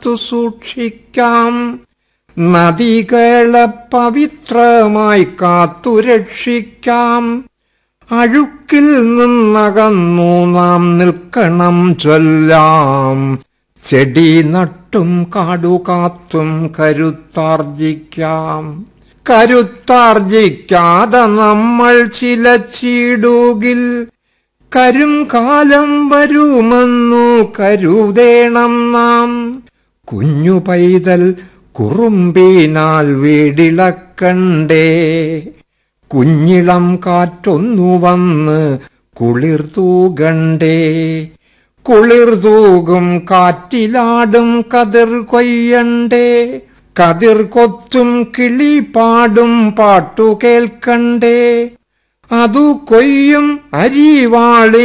കാത്തു സൂക്ഷിക്കാം നദികളെ പവിത്രമായി കാത്തു രക്ഷിക്കാം അഴുക്കിൽ നിന്നകന്നു നാം നിൽക്കണം ചൊല്ലാം ചെടി നട്ടും കാടുകാത്തും കരുത്താർജിക്കാം കരുത്താർജിക്കാതെ നമ്മൾ ചിലച്ചിടുകിൽ കരും കാലം വരുമെന്നു കരുതേണം നാം കുഞ്ഞു പൈതൽ കുറുമ്പിനാൽ വീടിളക്കണ്ടേ കുഞ്ഞിളം കാറ്റൊന്നു വന്ന് കുളിർ തൂകണ്ടേ കുളിർ തൂകും കാറ്റിലാടും കതിർ കൊയ്യണ്ടേ കതിർ കൊത്തും കിളി പാടും പാട്ടു കേൾക്കണ്ടേ അതു കൊയ്യും അരിവാളി